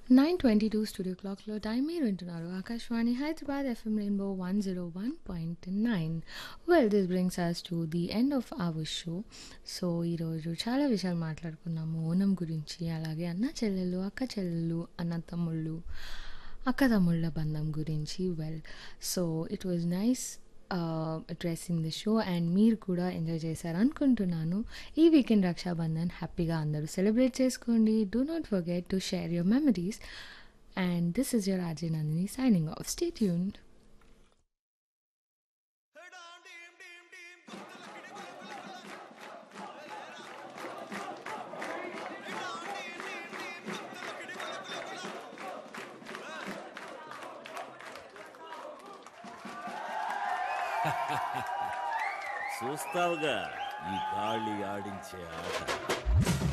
nine twenty two studio క్లాక్లో time మీరు వింటున్నారు Akashvani Hyderabad FM rainbow one zero one point nine well this brings us to the end of our show so ఈరోజు చాలా విషయాలు మాట్లాడుకున్నాము ఓనం గురించి అలాగే అన్న చెల్లెలు అక్క చెల్లెలు అన్న తమ్ముళ్ళు అక్క తమ్ముళ్ళ బంధం గురించి well so it was nice dressing the show and మీరు కూడా ఎంజాయ్ చేశారు అనుకుంటున్నాను ఈ వీకెండ్ రక్షాబంధన్ హ్యాపీగా అందరూ సెలబ్రేట్ చేసుకోండి do not forget to share your memories and this is your Ajay Nandini signing off stay tune చూస్తావుగా ఈ గాలి ఆడించే ఆట